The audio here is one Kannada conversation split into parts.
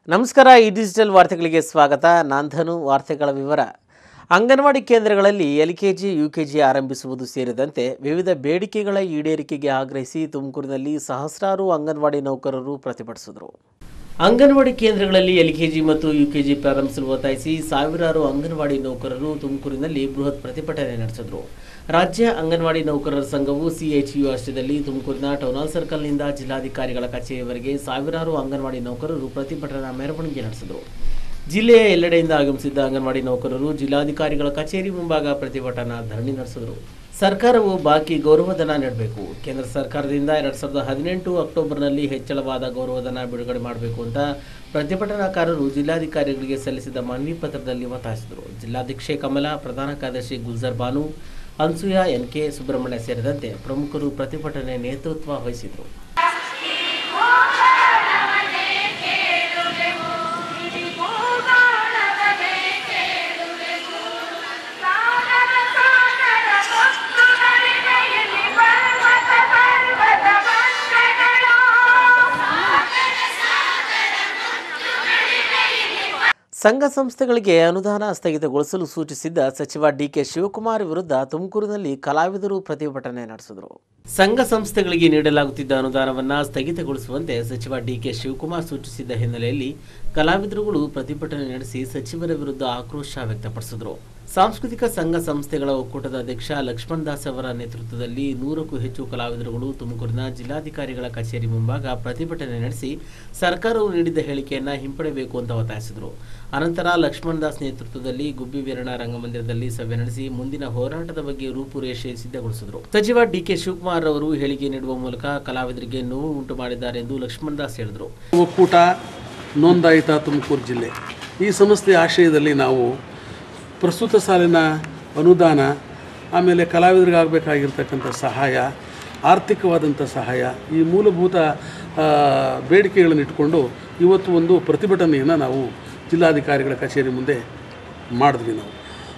ನಮಸ್ಕಾರ ಈ ಡಿಜಿಟಲ್ ವಾರ್ತೆಗಳಿಗೆ ಸ್ವಾಗತ ನಾಂಧನು ವಾರ್ತೆಗಳ ವಿವರ ಅಂಗನವಾಡಿ ಕೇಂದ್ರಗಳಲ್ಲಿ ಎಲ್ಕೆಜಿ ಯುಕೆಜಿ ಆರಂಭಿಸುವುದು ಸೇರಿದಂತೆ ವಿವಿಧ ಬೇಡಿಕೆಗಳ ಈಡೇರಿಕೆಗೆ ಆಗ್ರಹಿಸಿ ತುಮಕೂರಿನಲ್ಲಿ ಸಹಸ್ರಾರು ಅಂಗನವಾಡಿ ನೌಕರರು ಪ್ರತಿಭಟಿಸಿದರು ಅಂಗನವಾಡಿ ಕೇಂದ್ರಗಳಲ್ಲಿ ಎಲ್ಕೆಜಿ ಮತ್ತು ಯುಕೆಜಿ ಪ್ರಾರಂಭಿಸಲು ಒತ್ತಾಯಿಸಿ ಸಾವಿರಾರು ಅಂಗನವಾಡಿ ನೌಕರರು ತುಮಕೂರಿನಲ್ಲಿ ಬೃಹತ್ ಪ್ರತಿಭಟನೆ ನಡೆಸಿದರು ರಾಜ್ಯ ಅಂಗನವಾಡಿ ನೌಕರರ ಸಂಘವು ಸಿಎಚ್ಯು ಆಶ್ರಯದಲ್ಲಿ ತುಮಕೂರಿನ ಟೌನಾಲ್ ಸರ್ಕಲ್ನಿಂದ ಜಿಲ್ಲಾಧಿಕಾರಿಗಳ ಕಚೇರಿವರೆಗೆ ಸಾವಿರಾರು ಅಂಗನವಾಡಿ ನೌಕರರು ಪ್ರತಿಭಟನಾ ಮೆರವಣಿಗೆ ನಡೆಸಿದರು ಜಿಲ್ಲೆಯ ಎಲ್ಲೆಡೆಯಿಂದ ಆಗಮಿಸಿದ್ದ ಅಂಗನವಾಡಿ ನೌಕರರು ಜಿಲ್ಲಾಧಿಕಾರಿಗಳ ಕಚೇರಿ ಮುಂಭಾಗ ಪ್ರತಿಭಟನಾ ಧರಣಿ ನಡೆಸಿದರು ಸರ್ಕಾರವು ಬಾಕಿ ಗೌರವಧನ ನೀಡಬೇಕು ಕೇಂದ್ರ ಸರ್ಕಾರದಿಂದ ಎರಡ್ ಸಾವಿರದ ಹದಿನೆಂಟು ಅಕ್ಟೋಬರ್ನಲ್ಲಿ ಹೆಚ್ಚಳವಾದ ಗೌರವಧನ ಬಿಡುಗಡೆ ಮಾಡಬೇಕು ಅಂತ ಪ್ರತಿಭಟನಾಕಾರರು ಜಿಲ್ಲಾಧಿಕಾರಿಗಳಿಗೆ ಸಲ್ಲಿಸಿದ ಮನವಿ ಪತ್ರದಲ್ಲಿ ಒತ್ತಾಯಿಸಿದರು ಜಿಲ್ಲಾಧ್ಯಕ್ಷೆ ಕಮಲಾ ಪ್ರಧಾನ ಕಾರ್ಯದರ್ಶಿ ಗುಲ್ಜರ್ ಬಾನು ಅನ್ಸೂಯ ಎನ್ ಕೆ ಸುಬ್ರಹ್ಮಣ್ಯ ಸೇರಿದಂತೆ ಪ್ರಮುಖರು ಪ್ರತಿಭಟನೆ ನೇತೃತ್ವ ವಹಿಸಿದರು ಸಂಘ ಸಂಸ್ಥೆಗಳಿಗೆ ಅನುದಾನ ಸ್ಥಗಿತಗೊಳಿಸಲು ಸೂಚಿಸಿದ್ದ ಸಚಿವ ಡಿಕೆ ಶಿವಕುಮಾರ್ ವಿರುದ್ಧ ತುಮಕೂರಿನಲ್ಲಿ ಕಲಾವಿದರು ಪ್ರತಿಭಟನೆ ನಡೆಸಿದರು ಸಂಘ ಸಂಸ್ಥೆಗಳಿಗೆ ನೀಡಲಾಗುತ್ತಿದ್ದ ಅನುದಾನವನ್ನು ಸ್ಥಗಿತಗೊಳಿಸುವಂತೆ ಸಚಿವ ಡಿಕೆ ಶಿವಕುಮಾರ್ ಸೂಚಿಸಿದ್ದ ಹಿನ್ನೆಲೆಯಲ್ಲಿ ಕಲಾವಿದರುಗಳು ಪ್ರತಿಭಟನೆ ನಡೆಸಿ ಸಚಿವರ ವಿರುದ್ಧ ಆಕ್ರೋಶ ವ್ಯಕ್ತಪಡಿಸಿದರು ಸಾಂಸ್ಕೃತಿಕ ಸಂಘ ಸಂಸ್ಥೆಗಳ ಒಕ್ಕೂಟದ ಅಧ್ಯಕ್ಷ ಲಕ್ಷ್ಮಣ್ ದಾಸ್ ಅವರ ನೇತೃತ್ವದಲ್ಲಿ ನೂರಕ್ಕೂ ಹೆಚ್ಚು ಕಲಾವಿದರುಗಳು ತುಮಕೂರಿನ ಜಿಲ್ಲಾಧಿಕಾರಿಗಳ ಕಚೇರಿ ಮುಂಭಾಗ ಪ್ರತಿಭಟನೆ ನಡೆಸಿ ಸರ್ಕಾರವು ನೀಡಿದ್ದ ಹೇಳಿಕೆಯನ್ನ ಹಿಂಪಡೆಯಬೇಕು ಅಂತ ಒತ್ತಾಯಿಸಿದರು ಅನಂತರ ಲಕ್ಷ್ಮಣ್ ದಾಸ್ ನೇತೃತ್ವದಲ್ಲಿ ಗುಬ್ಬಿ ವೀರಣ್ಣ ರಂಗಮಂದಿರದಲ್ಲಿ ಸಭೆ ನಡೆಸಿ ಮುಂದಿನ ಹೋರಾಟದ ಬಗ್ಗೆ ರೂಪುರೇಷೆ ಸಿದ್ಧಗೊಳಿಸಿದರು ಸಚಿವ ಡಿಕೆ ಶಿವಕುಮಾರ್ ಅವರು ಹೇಳಿಕೆ ನೀಡುವ ಮೂಲಕ ಕಲಾವಿದರಿಗೆ ನೋವು ಉಂಟು ಮಾಡಿದ್ದಾರೆ ಎಂದು ಲಕ್ಷ್ಮಣ್ ದಾಸ್ ಹೇಳಿದರು ಒಕ್ಕೂಟ ನೋಂದಾಯಿತ ತುಮಕೂರು ಜಿಲ್ಲೆ ಈ ಸಂಸ್ಥೆಯ ಆಶಯದಲ್ಲಿ ನಾವು ಪ್ರಸ್ತುತ ಸಾಲಿನ ಅನುದಾನ ಆಮೇಲೆ ಕಲಾವಿದರಿಗಾಗಬೇಕಾಗಿರ್ತಕ್ಕಂಥ ಸಹಾಯ ಆರ್ಥಿಕವಾದಂಥ ಸಹಾಯ ಈ ಮೂಲಭೂತ ಆ, ಬೇಡಿಕೆಗಳನ್ನು ಇಟ್ಕೊಂಡು ಇವತ್ತು ಒಂದು ಪ್ರತಿಭಟನೆಯನ್ನು ನಾವು ಜಿಲ್ಲಾಧಿಕಾರಿಗಳ ಕಚೇರಿ ಮುಂದೆ ಮಾಡಿದ್ವಿ ನಾವು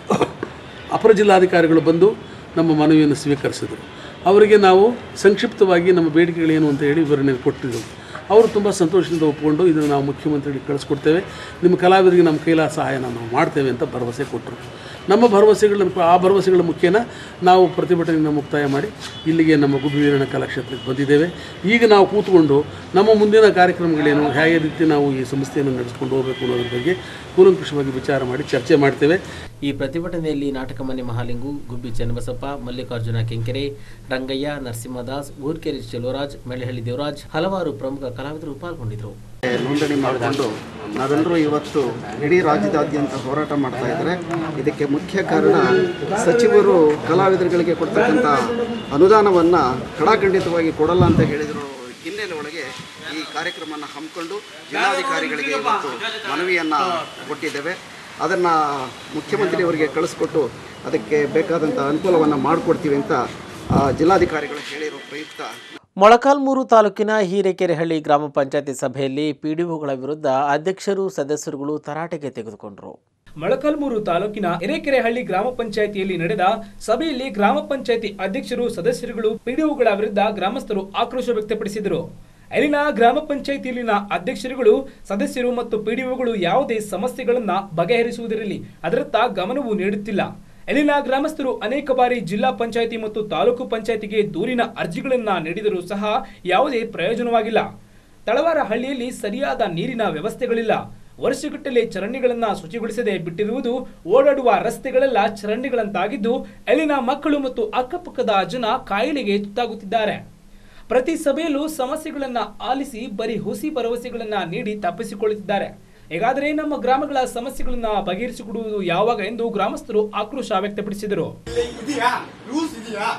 ಅಪರ ಜಿಲ್ಲಾಧಿಕಾರಿಗಳು ಬಂದು ನಮ್ಮ ಮನವಿಯನ್ನು ಸ್ವೀಕರಿಸಿದರು ಅವರಿಗೆ ನಾವು ಸಂಕ್ಷಿಪ್ತವಾಗಿ ನಮ್ಮ ಬೇಡಿಕೆಗಳೇನು ಅಂತ ಹೇಳಿ ವಿವರಣೆ ಕೊಟ್ಟಿದ್ದೆವು ಅವರು ತುಂಬ ಸಂತೋಷದಿಂದ ಒಪ್ಪಿಕೊಂಡು ಇದನ್ನು ನಾವು ಮುಖ್ಯಮಂತ್ರಿಗೆ ಕಳಿಸ್ಕೊಡ್ತೇವೆ ನಿಮ್ಮ ಕಲಾವಿದರಿಗೆ ನಮ್ಮ ಕೈಲಾದ ಸಹಾಯನ ನಾವು ಮಾಡ್ತೇವೆ ಅಂತ ಭರವಸೆ ಕೊಟ್ಟರು ನಮ್ಮ ಭರವಸೆಗಳ ಆ ಭರವಸೆಗಳ ಮುಖೇನ ನಾವು ಪ್ರತಿಭಟನೆಯನ್ನು ಮುಕ್ತಾಯ ಮಾಡಿ ಇಲ್ಲಿಗೆ ನಮ್ಮ ಗುಬ್ಬಿ ವೀರಣ್ಣ ಕಲಾಕ್ಷೇತ್ರಕ್ಕೆ ಬಂದಿದ್ದೇವೆ ಈಗ ನಾವು ಕೂತ್ಕೊಂಡು ನಮ್ಮ ಮುಂದಿನ ಕಾರ್ಯಕ್ರಮಗಳೇನು ಹೇಗೆ ರೀತಿ ನಾವು ಈ ಸಂಸ್ಥೆಯನ್ನು ನಡೆಸ್ಕೊಂಡು ಹೋಗಬೇಕು ಅನ್ನೋದ್ರ ಬಗ್ಗೆ ಕೂಲಂಕುಷವಾಗಿ ವಿಚಾರ ಮಾಡಿ ಚರ್ಚೆ ಮಾಡ್ತೇವೆ ಈ ಪ್ರತಿಭಟನೆಯಲ್ಲಿ ನಾಟಕ ಮನೆ ಮಹಾಲಿಂಗು ಗುಬ್ಬಿ ಚನ್ನಬಸಪ್ಪ ಮಲ್ಲಿಕಾರ್ಜುನ ಕೆಂಕೆರೆ ರಂಗಯ್ಯ ನರಸಿಂಹದಾಸ್ ಊರ್ಕೆರೆ ಚೆಲುವರಾಜ್ ಮೆಳೆಹಳ್ಳಿ ದೇವರಾಜ್ ಹಲವಾರು ಪ್ರಮುಖ ಕಲಾವಿದರು ಪಾಲ್ಗೊಂಡಿದ್ದರು ನೋಂದಣಿ ಮಾಡಿಕೊಂಡು ನಾವೆಲ್ಲರೂ ಇವತ್ತು ಇಡೀ ರಾಜ್ಯದಾದ್ಯಂತ ಹೋರಾಟ ಮಾಡ್ತಾ ಇದ್ದಾರೆ ಇದಕ್ಕೆ ಮುಖ್ಯ ಕಾರಣ ಸಚಿವರು ಕಲಾವಿದರುಗಳಿಗೆ ಕೊಡ್ತಕ್ಕಂಥ ಅನುದಾನವನ್ನು ಕಡಾಖಂಡಿತವಾಗಿ ಕೊಡಲ್ಲ ಅಂತ ಹೇಳಿದ್ರು ಹಿನ್ನೆಲೆ ಒಳಗೆ ಈ ಕಾರ್ಯಕ್ರಮವನ್ನು ಹಮ್ಮಿಕೊಂಡು ಜಿಲ್ಲಾಧಿಕಾರಿಗಳಿಗೆ ಇವತ್ತು ಮನವಿಯನ್ನು ಕೊಟ್ಟಿದ್ದೇವೆ ಅದನ್ನು ಮುಖ್ಯಮಂತ್ರಿಯವರಿಗೆ ಕಳಿಸ್ಕೊಟ್ಟು ಅದಕ್ಕೆ ಬೇಕಾದಂಥ ಅನುಕೂಲವನ್ನು ಮಾಡಿಕೊಡ್ತೀವಿ ಅಂತ ಆ, ಜಿಲ್ಲಾಧಿಕಾರಿಗಳು ಹೇಳಿರೋ ಪ್ರಯುಕ್ತ ಮೊಳಕಾಲ್ಮೂರು ತಾಲೂಕಿನ ಹೀರೆಕೆರೆಹಳ್ಳಿ ಗ್ರಾಮ ಪಂಚಾಯತಿ ಸಭೆಯಲ್ಲಿ ಪಿಡಿಒಗಳ ವಿರುದ್ಧ ಅಧ್ಯಕ್ಷರು ಸದಸ್ಯರುಗಳು ತರಾಟೆಗೆ ತೆಗೆದುಕೊಂಡರು ಮೊಳಕಲ್ಮೂರು ತಾಲೂಕಿನ ಎರೆಕೆರೆಹಳ್ಳಿ ಗ್ರಾಮ ಪಂಚಾಯಿತಿಯಲ್ಲಿ ನಡೆದ ಸಭೆಯಲ್ಲಿ ಗ್ರಾಮ ಪಂಚಾಯಿತಿ ಅಧ್ಯಕ್ಷರು ಸದಸ್ಯರುಗಳು ಪಿಡಿಒಗಳ ವಿರುದ್ಧ ಗ್ರಾಮಸ್ಥರು ಆಕ್ರೋಶ ವ್ಯಕ್ತಪಡಿಸಿದರು ಅಲ್ಲಿನ ಗ್ರಾಮ ಪಂಚಾಯಿತಿಯಲ್ಲಿನ ಅಧ್ಯಕ್ಷರುಗಳು ಸದಸ್ಯರು ಮತ್ತು ಪಿಡಿಒಗಳು ಯಾವುದೇ ಸಮಸ್ಯೆಗಳನ್ನ ಬಗೆಹರಿಸುವುದರಲ್ಲಿ ಅದರತ್ತ ಗಮನವೂ ನೀಡುತ್ತಿಲ್ಲ ಅಲ್ಲಿನ ಗ್ರಾಮಸ್ಥರು ಅನೇಕ ಬಾರಿ ಜಿಲ್ಲಾ ಪಂಚಾಯಿತಿ ಮತ್ತು ತಾಲೂಕು ಪಂಚಾಯಿತಿಗೆ ದೂರಿನ ಅರ್ಜಿಗಳನ್ನ ನೀಡಿದರೂ ಸಹ ಯಾವುದೇ ಪ್ರಯೋಜನವಾಗಿಲ್ಲ ತಳವಾರ ಹಳ್ಳಿಯಲ್ಲಿ ಸರಿಯಾದ ನೀರಿನ ವ್ಯವಸ್ಥೆಗಳಿಲ್ಲ ವರ್ಷಗಟ್ಟಲೆ ಚರಂಡಿಗಳನ್ನ ಶುಚಿಗೊಳಿಸದೆ ಬಿಟ್ಟಿರುವುದು ಓಡಾಡುವ ರಸ್ತೆಗಳೆಲ್ಲ ಚರಂಡಿಗಳಂತಾಗಿದ್ದು ಅಲ್ಲಿನ ಮಕ್ಕಳು ಮತ್ತು ಅಕ್ಕಪಕ್ಕದ ಜನ ಕಾಯಿಲೆಗೆ ತುತ್ತಾಗುತ್ತಿದ್ದಾರೆ ಪ್ರತಿ ಸಭೆಯಲ್ಲೂ ಸಮಸ್ಯೆಗಳನ್ನ ಆಲಿಸಿ ಬರೀ ಹುಸಿ ಭರವಸೆಗಳನ್ನ ನೀಡಿ ತಪ್ಪಿಸಿಕೊಳ್ಳುತ್ತಿದ್ದಾರೆ ಹೇಗಾದರೆ ನಮ್ಮ ಗ್ರಾಮಗಳ ಸಮಸ್ಯೆಗಳನ್ನ ಬಗೆಹರಿಸಿಕೊಡುವುದು ಯಾವಾಗ ಎಂದು ಗ್ರಾಮಸ್ಥರು ಆಕ್ರೋಶ ವ್ಯಕ್ತಪಡಿಸಿದರು ಇದೆಯಾ ರೂಲ್ಸ್ ಇದೆಯಾ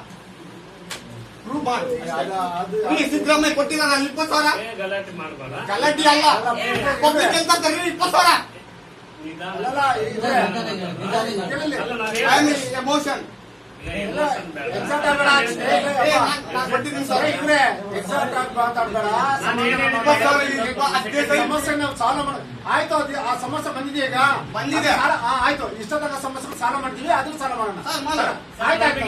ಪ್ರೂವ್ ಮಾಡಿ ಈ ಸಿದ್ದರಾಮಯ್ಯ ಕೊಟ್ಟಿದ್ದಾರೆ ಅಲ್ಲಿ ಇಪ್ಪತ್ತು ಸಾವಿರ ಗಲಾಟೆ ಅಲ್ಲ ಪಬ್ಲಿಕ್ ಅಂತ ಅಂತಾರೆ ಇಪ್ಪತ್ತು ಸಾವಿರ ಎಮೋಷನ್ ಕೊಟ್ಟಿದ್ದೀನಿ ಸರ್ ಸಮಸ್ಯೆ ನಾವು ಸಾಲ್ವ್ ಮಾಡ ಆಯ್ತು ಅದು ಆ ಸಮಸ್ಯೆ ಬಂದಿದೆ ಈಗ ಬಂದಿದೆ. ಸಾಲ- ಆ, ಆಯ್ತು ಇಷ್ಟೊತ್ತನ ಸಮಸ್ಯೆ ಸಾಲ ಮಾಡ್ತೀವಿ ಅದು ಸಾಲ ಮಾಡೋಣ ಸರ್, ಮಾಡೋಣ. ಆಯ್ತು ಆಯ್ತು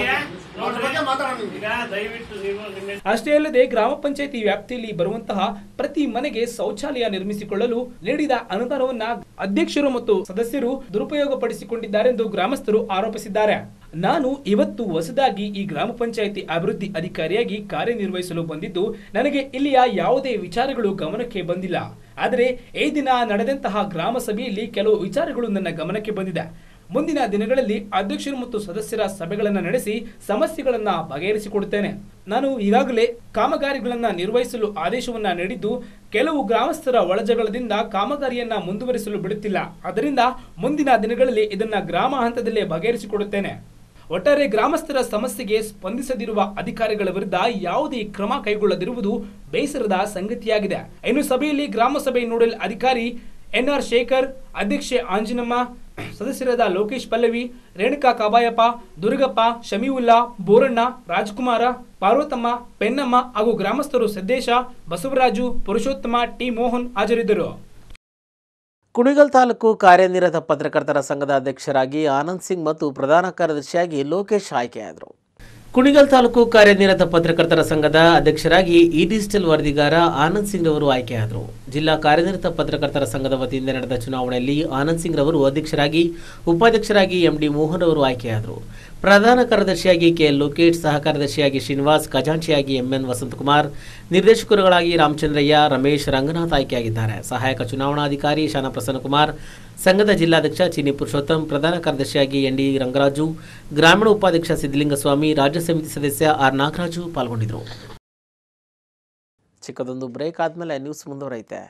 ಅದ್ರ ಬಗ್ಗೆ ಮಾತಾಡೋಣ ನೀವು. ಈಗ ದಯವಿಟ್ಟು ನೀವು ನಿಮ್ಮ ಅಷ್ಟೇ ಅಲ್ಲದೆ ಗ್ರಾಮ ಪಂಚಾಯಿತಿ ವ್ಯಾಪ್ತಿಯಲ್ಲಿ ಬರುವಂತಹ ಪ್ರತಿ ಮನೆಗೆ ಶೌಚಾಲಯ ನಿರ್ಮಿಸಿಕೊಳ್ಳಲು ನೀಡಿದ ಅನುದಾನವನ್ನ ಅಧ್ಯಕ್ಷರು ಮತ್ತು ಸದಸ್ಯರು ದುರುಪಯೋಗ ಪಡಿಸಿಕೊಂಡಿದ್ದಾರೆಂದು ಗ್ರಾಮಸ್ಥರು ಆರೋಪಿಸಿದ್ದಾರೆ ನಾನು ಇವತ್ತು ಹೊಸದಾಗಿ ಈ ಗ್ರಾಮ ಪಂಚಾಯಿತಿ ಅಭಿವೃದ್ಧಿ ಅಧಿಕಾರಿಯಾಗಿ ಕಾರ್ಯನಿರ್ವಹಿಸಲು ಬಂದಿದ್ದು ನನಗೆ ಇಲ್ಲಿಯ ಯಾವುದೇ ವಿಚಾರಗಳು ಗಮನಕ್ಕೆ ಬಂದಿಲ್ಲ ಆದರೆ ಈ ದಿನ ನಡೆದಂತಹ ಗ್ರಾಮ ಸಭೆಯಲ್ಲಿ ಕೆಲವು ವಿಚಾರಗಳು ನನ್ನ ಗಮನಕ್ಕೆ ಬಂದಿದೆ ಮುಂದಿನ ದಿನಗಳಲ್ಲಿ ಅಧ್ಯಕ್ಷರು ಮತ್ತು ಸದಸ್ಯರ ಸಭೆಗಳನ್ನು ನಡೆಸಿ ಸಮಸ್ಯೆಗಳನ್ನ ಬಗೆಹರಿಸಿಕೊಡುತ್ತೇನೆ ನಾನು ಈಗಾಗಲೇ ಕಾಮಗಾರಿಗಳನ್ನ ನಿರ್ವಹಿಸಲು ಆದೇಶವನ್ನ ನೀಡಿದ್ದು ಕೆಲವು ಗ್ರಾಮಸ್ಥರ ಒಳಜಗಳದಿಂದ ಕಾಮಗಾರಿಯನ್ನ ಮುಂದುವರಿಸಲು ಬಿಡುತ್ತಿಲ್ಲ ಅದರಿಂದ ಮುಂದಿನ ದಿನಗಳಲ್ಲಿ ಇದನ್ನ ಗ್ರಾಮ ಹಂತದಲ್ಲೇ ಬಗೆಹರಿಸಿಕೊಡುತ್ತೇನೆ ಒಟ್ಟಾರೆ ಗ್ರಾಮಸ್ಥರ ಸಮಸ್ಯೆಗೆ ಸ್ಪಂದಿಸದಿರುವ ಅಧಿಕಾರಿಗಳ ವಿರುದ್ಧ ಯಾವುದೇ ಕ್ರಮ ಕೈಗೊಳ್ಳದಿರುವುದು ಬೇಸರದ ಸಂಗತಿಯಾಗಿದೆ ಇನ್ನು ಸಭೆಯಲ್ಲಿ ಗ್ರಾಮ ಸಭೆ ನೋಡಲ್ ಅಧಿಕಾರಿ ಎನ್ಆರ್ ಶೇಖರ್ ಅಧ್ಯಕ್ಷೆ ಆಂಜನಮ್ಮ ಸದಸ್ಯರಾದ ಲೋಕೇಶ್ ಪಲ್ಲವಿ ರೇಣುಕಾ ಕಾಬಾಯಪ್ಪ ದುರ್ಗಪ್ಪ ಶಮೀವುಲ್ಲಾ ಬೋರಣ್ಣ ರಾಜ್ಕುಮಾರ ಪಾರ್ವತಮ್ಮ ಪೆನ್ನಮ್ಮ ಹಾಗೂ ಗ್ರಾಮಸ್ಥರು ಸಿದ್ದೇಶ ಬಸವರಾಜು ಪುರುಷೋತ್ತಮ ಟಿ ಮೋಹನ್ ಹಾಜರಿದ್ದರು ಕುಣಿಗಲ್ ತಾಲೂಕು ಕಾರ್ಯನಿರತ ಪತ್ರಕರ್ತರ ಸಂಘದ ಅಧ್ಯಕ್ಷರಾಗಿ ಆನಂದ್ ಸಿಂಗ್ ಮತ್ತು ಪ್ರಧಾನ ಕಾರ್ಯದರ್ಶಿಯಾಗಿ ಲೋಕೇಶ್ ಆಯ್ಕೆಯಾದರು ಕುಣಿಗಲ್ ತಾಲೂಕು ಕಾರ್ಯನಿರತ ಪತ್ರಕರ್ತರ ಸಂಘದ ಅಧ್ಯಕ್ಷರಾಗಿ ಈ ಡಿಜಿಟಲ್ ವರದಿಗಾರ ಆನಂದ್ ಸಿಂಗ್ ರವರು ಆಯ್ಕೆಯಾದರು ಜಿಲ್ಲಾ ಕಾರ್ಯನಿರತ ಪತ್ರಕರ್ತರ ಸಂಘದ ವತಿಯಿಂದ ನಡೆದ ಚುನಾವಣೆಯಲ್ಲಿ ಆನಂದ್ ಸಿಂಗ್ ರವರು ಅಧ್ಯಕ್ಷರಾಗಿ ಉಪಾಧ್ಯಕ್ಷರಾಗಿ ಎಂಡಿ ಮೋಹನ್ ಅವರು ಆಯ್ಕೆಯಾದರು ಪ್ರಧಾನ ಕಾರ್ಯದರ್ಶಿಯಾಗಿ ಕೆ ಲೋಕೇಶ್ ಸಹ ಕಾರ್ಯದರ್ಶಿಯಾಗಿ ಶ್ರೀನಿವಾಸ್ ಖಜಾಂಚಿಯಾಗಿ ಎಂಎನ್ ವಸಂತಕುಮಾರ್ ನಿರ್ದೇಶಕರುಗಳಾಗಿ ರಾಮಚಂದ್ರಯ್ಯ ರಮೇಶ್ ರಂಗನಾಥ್ ಆಯ್ಕೆಯಾಗಿದ್ದಾರೆ ಸಹಾಯಕ ಚುನಾವಣಾಧಿಕಾರಿ ಶಾನಾ ಪ್ರಸನ್ನಕುಮಾರ್ ಸಂಘದ ಜಿಲ್ಲಾಧ್ಯಕ್ಷ ಚಿನಿ ಪುರುಷೋತ್ತಮ್ ಪ್ರಧಾನ ಕಾರ್ಯದರ್ಶಿಯಾಗಿ ಎನ್ ಡಿ ರಂಗರಾಜು ಗ್ರಾಮೀಣ ಉಪಾಧ್ಯಕ್ಷ ಸಿದ್ದಲಿಂಗಸ್ವಾಮಿ ರಾಜ್ಯ ಸಮಿತಿ ಸದಸ್ಯ ಆರ್ ನಾಗರಾಜು ಪಾಲ್ಗೊಂಡಿದ್ದರು ಚಿಕ್ಕದೊಂದು ಬ್ರೇಕ್ ಆದಮೇಲೆ ನ್ಯೂಸ್ ಮುಂದುವರೈತೆ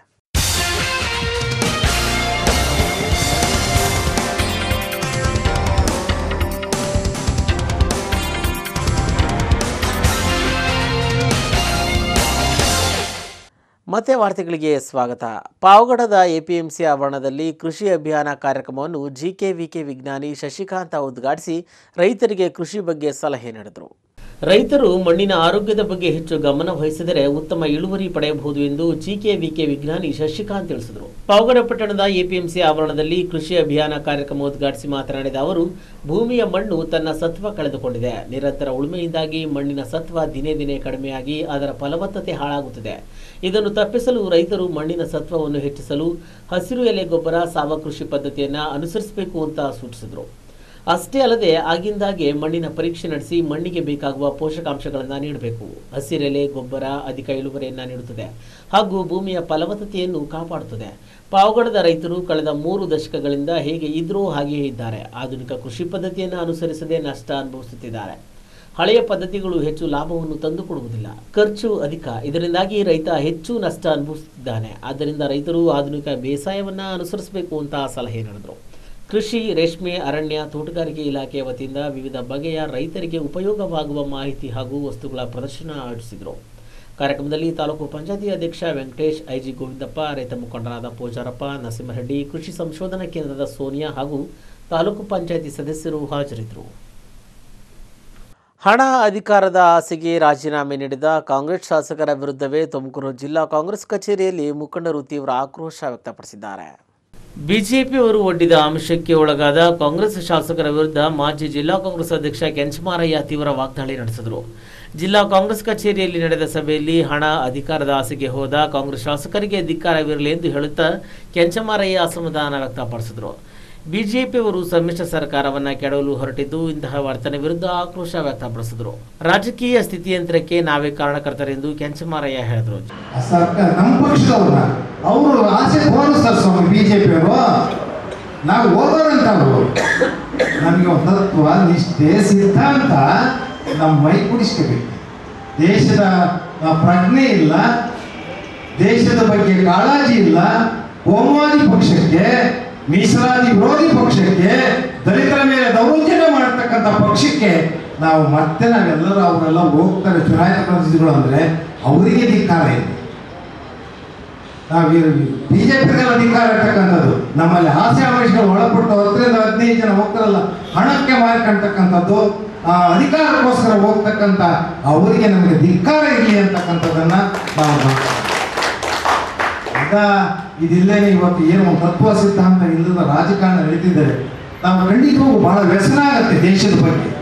ಮತ್ತೆ ವಾರ್ತೆಗಳಿಗೆ ಸ್ವಾಗತ ಪಾವಗಡದ ಎಪಿಎಂಸಿ ಆವರಣದಲ್ಲಿ ಕೃಷಿ ಅಭಿಯಾನ ಕಾರ್ಯಕ್ರಮವನ್ನು ಜಿಕೆವಿಕೆ ವಿಜ್ಞಾನಿ ಶಶಿಕಾಂತ ಉದ್ಘಾಟಿಸಿ ರೈತರಿಗೆ ಕೃಷಿ ಬಗ್ಗೆ ಸಲಹೆ ನೀಡಿದರು ರೈತರು ಮಣ್ಣಿನ ಆರೋಗ್ಯದ ಬಗ್ಗೆ ಹೆಚ್ಚು ಗಮನ ವಹಿಸಿದರೆ ಉತ್ತಮ ಇಳುವರಿ ಪಡೆಯಬಹುದು ಎಂದು ಜಿಕೆವಿಕೆ ವಿಜ್ಞಾನಿ ಶಶಿಕಾಂತ್ ತಿಳಿಸಿದರು ಪಾವಗಡ ಪಟ್ಟಣದ ಎಪಿಎಂಸಿ ಆವರಣದಲ್ಲಿ ಕೃಷಿ ಅಭಿಯಾನ ಕಾರ್ಯಕ್ರಮ ಉದ್ಘಾಟಿಸಿ ಮಾತನಾಡಿದ ಅವರು ಭೂಮಿಯ ಮಣ್ಣು ತನ್ನ ಸತ್ವ ಕಳೆದುಕೊಂಡಿದೆ ನಿರಂತರ ಉಳುಮೆಯಿಂದಾಗಿ ಮಣ್ಣಿನ ಸತ್ವ ದಿನೇ ದಿನೇ ಕಡಿಮೆಯಾಗಿ ಅದರ ಫಲವತ್ತತೆ ಹಾಳಾಗುತ್ತದೆ ಇದನ್ನು ತಪ್ಪಿಸಲು ರೈತರು ಮಣ್ಣಿನ ಸತ್ವವನ್ನು ಹೆಚ್ಚಿಸಲು ಹಸಿರು ಎಲೆ ಗೊಬ್ಬರ ಸಾವ ಕೃಷಿ ಪದ್ಧತಿಯನ್ನು ಅನುಸರಿಸಬೇಕು ಅಂತ ಸೂಚಿಸಿದರು ಅಷ್ಟೇ ಅಲ್ಲದೆ ಆಗಿಂದಾಗೆ ಮಣ್ಣಿನ ಪರೀಕ್ಷೆ ನಡೆಸಿ ಮಣ್ಣಿಗೆ ಬೇಕಾಗುವ ಪೋಷಕಾಂಶಗಳನ್ನು ನೀಡಬೇಕು ಹಸಿರೆಲೆ ಗೊಬ್ಬರ ಅಧಿಕ ಇಳುವರಿಯನ್ನು ನೀಡುತ್ತದೆ ಹಾಗೂ ಭೂಮಿಯ ಫಲವತ್ತತೆಯನ್ನು ಕಾಪಾಡುತ್ತದೆ ಪಾವಗಡದ ರೈತರು ಕಳೆದ ಮೂರು ದಶಕಗಳಿಂದ ಹೇಗೆ ಇದ್ರೂ ಹಾಗೆಯೇ ಇದ್ದಾರೆ ಆಧುನಿಕ ಕೃಷಿ ಪದ್ಧತಿಯನ್ನು ಅನುಸರಿಸದೆ ನಷ್ಟ ಅನುಭವಿಸುತ್ತಿದ್ದಾರೆ ಹಳೆಯ ಪದ್ಧತಿಗಳು ಹೆಚ್ಚು ಲಾಭವನ್ನು ತಂದುಕೊಡುವುದಿಲ್ಲ ಖರ್ಚು ಅಧಿಕ ಇದರಿಂದಾಗಿ ರೈತ ಹೆಚ್ಚು ನಷ್ಟ ಅನುಭವಿಸುತ್ತಿದ್ದಾನೆ ಆದ್ದರಿಂದ ರೈತರು ಆಧುನಿಕ ಬೇಸಾಯವನ್ನ ಅನುಸರಿಸಬೇಕು ಅಂತ ಸಲಹೆ ನೀಡಿದರು ಕೃಷಿ ರೇಷ್ಮೆ ಅರಣ್ಯ ತೋಟಗಾರಿಕೆ ಇಲಾಖೆಯ ವತಿಯಿಂದ ವಿವಿಧ ಬಗೆಯ ರೈತರಿಗೆ ಉಪಯೋಗವಾಗುವ ಮಾಹಿತಿ ಹಾಗೂ ವಸ್ತುಗಳ ಪ್ರದರ್ಶನ ಆಯೋಜಿಸಿದರು ಕಾರ್ಯಕ್ರಮದಲ್ಲಿ ತಾಲೂಕು ಪಂಚಾಯತಿ ಅಧ್ಯಕ್ಷ ವೆಂಕಟೇಶ್ ಐಜಿ ಗೋವಿಂದಪ್ಪ ರೈತ ಮುಖಂಡರಾದ ಪೂಜಾರಪ್ಪ ನರಸಿಂಹರೆಡ್ಡಿ ಕೃಷಿ ಸಂಶೋಧನಾ ಕೇಂದ್ರದ ಸೋನಿಯಾ ಹಾಗೂ ತಾಲೂಕು ಪಂಚಾಯತಿ ಸದಸ್ಯರು ಹಾಜರಿದ್ದರು ಹಣ ಅಧಿಕಾರದ ಆಸೆಗೆ ರಾಜೀನಾಮೆ ನೀಡಿದ ಕಾಂಗ್ರೆಸ್ ಶಾಸಕರ ವಿರುದ್ಧವೇ ತುಮಕೂರು ಜಿಲ್ಲಾ ಕಾಂಗ್ರೆಸ್ ಕಚೇರಿಯಲ್ಲಿ ಮುಖಂಡರು ತೀವ್ರ ಆಕ್ರೋಶ ವ್ಯಕ್ತಪಡಿಸಿದ್ದಾರೆ ಬಿಜೆಪಿಯವರು ಒಡ್ಡಿದ ಆಮಿಷಕ್ಕೆ ಒಳಗಾದ ಕಾಂಗ್ರೆಸ್ ಶಾಸಕರ ವಿರುದ್ಧ ಮಾಜಿ ಜಿಲ್ಲಾ ಕಾಂಗ್ರೆಸ್ ಅಧ್ಯಕ್ಷ ಕೆಂಚಮಾರಯ್ಯ ತೀವ್ರ ವಾಗ್ದಾಳಿ ನಡೆಸಿದರು ಜಿಲ್ಲಾ ಕಾಂಗ್ರೆಸ್ ಕಚೇರಿಯಲ್ಲಿ ನಡೆದ ಸಭೆಯಲ್ಲಿ ಹಣ ಅಧಿಕಾರದ ಆಸೆಗೆ ಹೋದ ಕಾಂಗ್ರೆಸ್ ಶಾಸಕರಿಗೆ ಧಿಕ್ಕಾರವಿರಲಿ ಎಂದು ಹೇಳುತ್ತಾ ಕೆಂಚಮಾರಯ್ಯ ಅಸಮಾಧಾನ ವ್ಯಕ್ತಪಡಿಸಿದರು ಬಿಜೆಪಿಯವರು ಸಮ್ಮಿಶ್ರ ಸರ್ಕಾರವನ್ನ ಕೆಡವಲು ಹೊರಟಿದ್ದು ಇಂತಹ ವರ್ತನೆ ವಿರುದ್ಧ ಆಕ್ರೋಶ ವ್ಯಕ್ತಪಡಿಸಿದರು ರಾಜಕೀಯ ಸ್ಥಿತಿಯಂತ್ರಕ್ಕೆ ನಾವೇ ಕಾರಣಕರ್ತರೆಂದು ಕೆಂಚಮಾರಯ್ಯ ಹೇಳಿದರು ಸರ್ಕಾರ ನಮ್ಮ ಪಕ್ಷದವ್ರನ್ನ ಅವರು ಆಸೆ ತೋರಿಸ್ತಾರೆ ಸ್ವಾಮಿ ಬಿ ಜೆ ಪಿಯವರು ನಾವು ಹೋಗೋರಂತ ಅವರು ನಮಗೆ ಒಂದು ತತ್ವ ನಿಷ್ಠೆ ಸಿದ್ಧಾಂತ ನಮ್ಮ ಮೈ ಕುಡಿಸ್ಕೋಬೇಕು ದೇಶದ ಆ, ಪ್ರಜ್ಞೆ ಇಲ್ಲ ದೇಶದ ಬಗ್ಗೆ ಕಾಳಜಿ ಇಲ್ಲ ಕೋಮುವಾದಿ ಪಕ್ಷಕ್ಕೆ ಮೀಸಲಾತಿ ವಿರೋಧಿ ಪಕ್ಷಕ್ಕೆ ದಲಿತರ ಮೇಲೆ ದೌರ್ಜನ್ಯ ಮಾಡತಕ್ಕಂಥ ಪಕ್ಷಕ್ಕೆ ನಾವು ಮತ್ತೆ ನಾವೆಲ್ಲರೂ ಅವರೆಲ್ಲ ಹೋಗ್ತಾರೆ ಚುನಾಯಿತ ಪ್ರತಿನಿಧಿಗಳು ಅಂದ್ರೆ ಅವರಿಗೆ ಧಿಕ್ಕಾರ ಇದೆ ನಾವು ಬಿಜೆಪಿಗೆಲ್ಲ ಅಧಿಕಾರ ಇರ್ತಕ್ಕಂಥದ್ದು ನಮ್ಮಲ್ಲಿ ಆಸೆ ಆಮಿಷಗಳು ಒಳಪಟ್ಟು ಹತ್ತರಿಂದ ಹದಿನೈದು ಜನ ಹೋಗ್ತಾರಲ್ಲ ಹಣಕ್ಕೆ ಮಾರ್ಕೊಂತಕ್ಕಂಥದ್ದು ಆ ಅಧಿಕಾರಕ್ಕೋಸ್ಕರ ಹೋಗ್ತಕ್ಕಂಥ ಅವರಿಗೆ ನಮಗೆ ಧಿಕ್ಕಾರ ಇರಲಿ ಅಂತಕ್ಕಂಥದ್ದನ್ನ ನಾವು ಮಾಡ್ತೀವಿ. ಈಗ ಇದಿಲ್ಲೇನೆ ಇವತ್ತು ಏನು ಒಂದು ತತ್ವ ಸಿದ್ಧಾಂತ ಇಲ್ಲದ ರಾಜಕಾರಣ ನಡೀತಿದ್ದಾರೆ ನಾವು ಖಂಡಿತವಾಗೂ ಬಹಳ ವ್ಯಸನ ಆಗತ್ತೆ ದೇಶದ ಬಗ್ಗೆ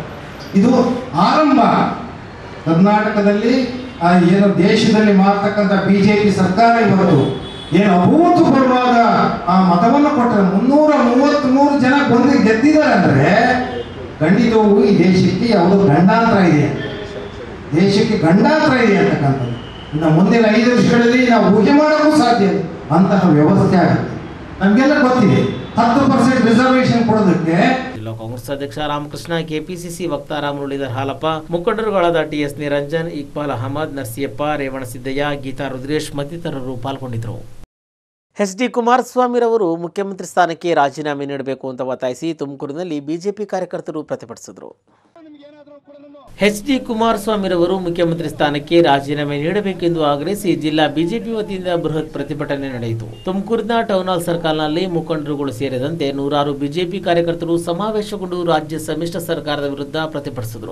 ಇದು ಆರಂಭ ಕರ್ನಾಟಕದಲ್ಲಿ ಆ ಏನು ದೇಶದಲ್ಲಿ ಮಾಡ್ತಕ್ಕಂಥ ಬಿ ಜೆ ಪಿ ಸರ್ಕಾರ ಇವತ್ತು ಏನು ಅಭೂತಪೂರ್ವವಾದ ಆ ಮತವನ್ನು ಕೊಟ್ಟರೆ ಮುನ್ನೂರ ಮೂವತ್ತ್ಮೂರು ಜನ ಗೊಂದು ಗೆದ್ದಿದ್ದಾರೆ ಅಂದರೆ ಖಂಡಿತವೂ ಈ ದೇಶಕ್ಕೆ ಯಾವುದೋ ಗಂಡಾಂತರ ಇದೆ ದೇಶಕ್ಕೆ ಗಂಡಾಂತರ ಇದೆ ಅಂತಕ್ಕಂಥದ್ದು ಇನ್ನು ಮುಂದಿನ ಐದು ವರ್ಷಗಳಲ್ಲಿ ನಾವು ಊಹೆ ಮಾಡೋಕ್ಕೂ ಸಾಧ್ಯ ಇಲ್ಲ. ಅಂತಹ ವ್ಯವಸ್ಥೆ ಆಗುತ್ತೆ ನಮಗೆಲ್ಲ ಗೊತ್ತಿದೆ ಹತ್ತು ಪರ್ಸೆಂಟ್ ರಿಸರ್ವೇಶನ್ ಕೊಡೋದಕ್ಕೆ ಜಿಲ್ಲಾ ಕಾಂಗ್ರೆಸ್ ಅಧ್ಯಕ್ಷ ರಾಮಕೃಷ್ಣ ಕೆಪಿಸಿಸಿ ವಕ್ತಾರ ಮುರಳೀಧರ್ ಹಾಲಪ್ಪ ಮುಖಂಡರುಗಳಾದ ಟಿಎಸ್ ನಿರಂಜನ್ ಇಕ್ಬಾಲ್ ಅಹಮದ್ ನರಸಿಯಪ್ಪ ರೇವಣಸಿದ್ದಯ್ಯ ಗೀತಾ ರುದ್ರೇಶ್ ಮತ್ತಿತರರು ಪಾಲ್ಗೊಂಡಿದ್ದರು ಎಚ್ ಡಿ ಕುಮಾರಸ್ವಾಮಿರವರು ಮುಖ್ಯಮಂತ್ರಿ ಸ್ಥಾನಕ್ಕೆ ರಾಜೀನಾಮೆ ನೀಡಬೇಕು ಅಂತ ಒತ್ತಾಯಿಸಿ ತುಮಕೂರಿನಲ್ಲಿ ಬಿಜೆಪಿ ಕಾರ್ಯಕರ್ತರು ಪ್ರತಿಭಟಿಸಿದರು ಎಚ್ ಡಿ ಕುಮಾರಸ್ವಾಮಿರವರು ಮುಖ್ಯಮಂತ್ರಿ ಸ್ಥಾನಕ್ಕೆ ರಾಜೀನಾಮೆ ನೀಡಬೇಕೆಂದು ಆಗ್ರಹಿಸಿ ಜಿಲ್ಲಾ ಬಿಜೆಪಿ ವತಿಯಿಂದ ಬೃಹತ್ ಪ್ರತಿಭಟನೆ ನಡೆಯಿತು ತುಮಕೂರಿನ ಟೌನ್ ಹಾಲ್ ಸರ್ಕಲ್ನಲ್ಲಿ ಮುಖಂಡರುಗಳು ಸೇರಿದಂತೆ ನೂರಾರು ಬಿಜೆಪಿ ಕಾರ್ಯಕರ್ತರು ಸಮಾವೇಶಗೊಂಡು ರಾಜ್ಯ ಸಮ್ಮಿಶ್ರ ಸರ್ಕಾರದ ವಿರುದ್ಧ ಪ್ರತಿಭಟಿಸಿದರು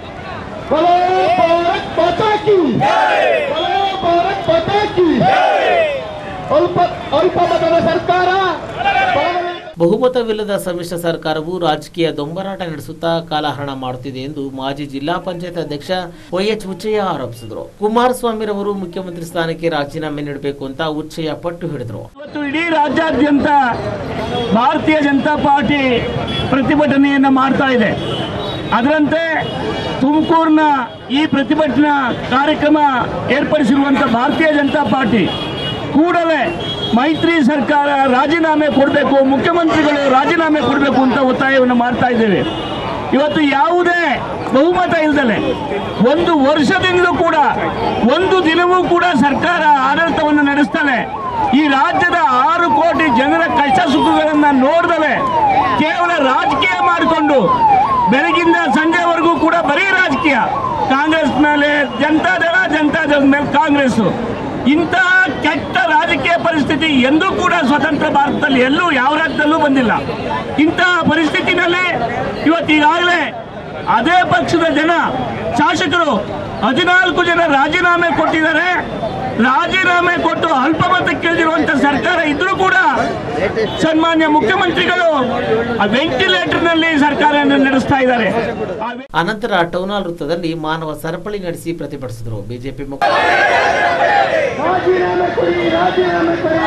ಬಹುಮತವಿಲ್ಲದ ಸಮ್ಮಿಶ್ರ ಸರ್ಕಾರವು ರಾಜಕೀಯ ದೊಂಬರಾಟ ನಡೆಸುತ್ತಾ ಕಾಲಹರಣ ಮಾಡುತ್ತಿದೆ ಎಂದು ಮಾಜಿ ಜಿಲ್ಲಾ ಪಂಚಾಯತ್ ಅಧ್ಯಕ್ಷ ವೈಎಚ್ ಉಚ್ಚಯ್ಯ ಆರೋಪಿಸಿದರು ಕುಮಾರಸ್ವಾಮಿರವರು ಮುಖ್ಯಮಂತ್ರಿ ಸ್ಥಾನಕ್ಕೆ ರಾಜೀನಾಮೆ ನೀಡಬೇಕು ಅಂತ ಉಚ್ಚಯ್ಯ ಪಟ್ಟು ಹಿಡಿದರು ಇವತ್ತು ಇಡೀ ರಾಜ್ಯಾದ್ಯಂತ ಭಾರತೀಯ ಜನತಾ ಪಾರ್ಟಿ ಪ್ರತಿಭಟನೆಯನ್ನು ಮಾಡ್ತಾ ಇದೆ ಅದರಂತೆ ತುಮಕೂರಿನ ಈ ಪ್ರತಿಭಟನಾ ಕಾರ್ಯಕ್ರಮ ಏರ್ಪಡಿಸಿರುವಂಥ ಭಾರತೀಯ ಜನತಾ ಪಾರ್ಟಿ ಕೂಡಲೇ ಮೈತ್ರಿ ಸರ್ಕಾರ ರಾಜೀನಾಮೆ ಕೊಡಬೇಕು ಮುಖ್ಯಮಂತ್ರಿಗಳು ರಾಜೀನಾಮೆ ಕೊಡಬೇಕು ಅಂತ ಒತ್ತಾಯವನ್ನು ಮಾಡ್ತಾ ಇದ್ದೇವೆ ಇವತ್ತು ಯಾವುದೇ ಬಹುಮತ ಇಲ್ದಲೆ ಒಂದು ವರ್ಷದಿಂದಲೂ ಕೂಡ ಒಂದು ದಿನವೂ ಕೂಡ ಸರ್ಕಾರ ಆಡಳಿತವನ್ನು ನಡೆಸ್ತಾನೆ ಈ ರಾಜ್ಯದ ಆರು ಕೋಟಿ ಜನರ ಕಷ್ಟ ಸುಖಗಳನ್ನ ನೋಡ್ದಲೆ ಕೇವಲ ರಾಜಕೀಯ ಮಾಡಿಕೊಂಡು ಬೆಳಗಿಂದ ಸಂಜೆವರೆಗೂ ಕೂಡ ಬರೀ ರಾಜಕೀಯ ಕಾಂಗ್ರೆಸ್ ಮೇಲೆ ಜನತಾದಳ ಜನತಾದಳದ ಮೇಲೆ ಕಾಂಗ್ರೆಸ್ ಇಂತಹ ಕೆಟ್ಟ ರಾಜಕೀಯ ಪರಿಸ್ಥಿತಿ ಎಂದೂ ಕೂಡ ಸ್ವತಂತ್ರ ಭಾರತದಲ್ಲಿ ಎಲ್ಲೂ ಯಾವ ರಾಜ್ಯದಲ್ಲೂ ಬಂದಿಲ್ಲ ಇಂತಹ ಪರಿಸ್ಥಿತಿನಲ್ಲಿ ಇವತ್ತು ಈಗಾಗಲೇ ಅದೇ ಪಕ್ಷದ ಜನ ಶಾಸಕರು ಹದಿನಾಲ್ಕು ಜನ ರಾಜೀನಾಮೆ ಕೊಟ್ಟಿದ್ದಾರೆ ರಾಜೀನಾಮೆ ಕೊಟ್ಟು ಅಲ್ಪಮತಕ್ಕೆ ಇಳಿದಿರುವಂತ ಸರ್ಕಾರ ಇದ್ರೂ ಕೂಡ ಸನ್ಮಾನ್ಯ ಮುಖ್ಯಮಂತ್ರಿಗಳು ವೆಂಟಿಲೇಟರ್ ನಲ್ಲಿ ಸರ್ಕಾರವನ್ನು ನಡೆಸ್ತಾ ಇದ್ದಾರೆ ಆ ವೆ- ಅನಂತರ ಟೌನ್ ಹಾಲ್ ವೃತ್ತದಲ್ಲಿ ಮಾನವ ಸರಪಳಿ ನಡೆಸಿ ಪ್ರತಿಭಟಿಸಿದರು ಬಿಜೆಪಿ ಮುಖ ರಾಜೀನಾಮೆ ಕೊಡಿ ರಾಜೀನಾಮೆ ಕೊಡಿ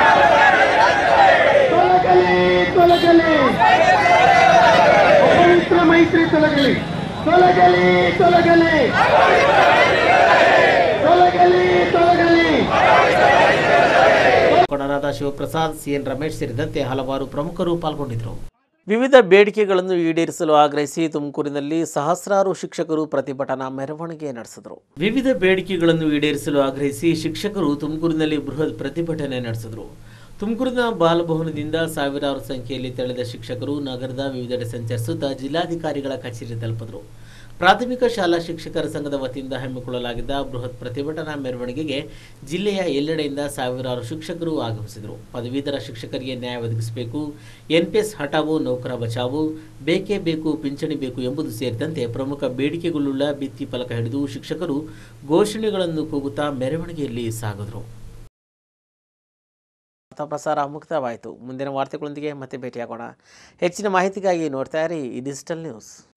ತೊಲಗಲಿ ತೊಲಗಲಿ ಪವಿತ್ರ ಮೈತ್ರಿ ತೊಲಗಲಿ ತೊಲಗಲಿ ತೊಲಗಲಿ ತೊಲಗಲಿ ತೊಲಗಲಿ ಮುಖಂಡರಾದ ಶಿವಪ್ರಸಾದ್ ಸಿಎನ್ ರಮೇಶ್ ಸೇರಿದಂತೆ ಹಲವಾರು ಪ್ರಮುಖರು ಪಾಲ್ಗೊಂಡಿದ್ದರು ವಿವಿಧ ಬೇಡಿಕೆಗಳನ್ನು ಈಡೇರಿಸಲು ಆಗ್ರಹಿಸಿ ತುಮಕೂರಿನಲ್ಲಿ ಸಹಸ್ರಾರು ಶಿಕ್ಷಕರು ಪ್ರತಿಭಟನಾ ಮೆರವಣಿಗೆ ನಡೆಸಿದರು ವಿವಿಧ ಬೇಡಿಕೆಗಳನ್ನು ಈಡೇರಿಸಲು ಆಗ್ರಹಿಸಿ ಶಿಕ್ಷಕರು ತುಮಕೂರಿನಲ್ಲಿ ಬೃಹತ್ ಪ್ರತಿಭಟನೆ ನಡೆಸಿದರು ತುಮಕೂರಿನ ಬಾಲಭವನದಿಂದ ಸಾವಿರಾರು ಸಂಖ್ಯೆಯಲ್ಲಿ ತೆಳೆದ ಶಿಕ್ಷಕರು ನಗರದ ವಿವಿಧೆಡೆ ಸಂಚರಿಸುತ್ತಾ ಜಿಲ್ಲಾಧಿಕಾರಿಗಳ ಕಚೇರಿ ತಲುಪಿದರು ಪ್ರಾಥಮಿಕ ಶಾಲಾ ಶಿಕ್ಷಕರ ಸಂಘದ ವತಿಯಿಂದ ಹಮ್ಮಿಕೊಳ್ಳಲಾಗಿದ್ದ ಬೃಹತ್ ಪ್ರತಿಭಟನಾ ಮೆರವಣಿಗೆಗೆ ಜಿಲ್ಲೆಯ ಎಲ್ಲೆಡೆಯಿಂದ ಸಾವಿರಾರು ಶಿಕ್ಷಕರು ಆಗಮಿಸಿದರು ಪದವೀಧರ ಶಿಕ್ಷಕರಿಗೆ ನ್ಯಾಯ ಒದಗಿಸಬೇಕು ಎನ್ಪಿಎಸ್ ಹಠಾವೋ ನೌಕರ ಬಚಾವೋ ಬೇಕೇ ಬೇಕು ಪಿಂಚಣಿ ಬೇಕು ಎಂಬುದು ಸೇರಿದಂತೆ ಪ್ರಮುಖ ಬೇಡಿಕೆಗಳುಳ್ಳ ಭಿತ್ತಿ ಫಲಕ ಹಿಡಿದು ಶಿಕ್ಷಕರು ಘೋಷಣೆಗಳನ್ನು ಕೂಗುತ್ತಾ ಮೆರವಣಿಗೆಯಲ್ಲಿ ಸಾಗಿದರು ವಾರ್ತಾ ಪ್ರಸಾರ ಮುಕ್ತವಾಯಿತು ಮುಂದಿನ ವಾರ್ತೆಗಳೊಂದಿಗೆ ಮತ್ತೆ ಭೇಟಿಯಾಗೋಣ ಹೆಚ್ಚಿನ ಮಾಹಿತಿಗಾಗಿ ನೋಡ್ತಾ ಇರಿ ಈ ಡಿಜಿಟಲ್ ನ್ಯೂಸ್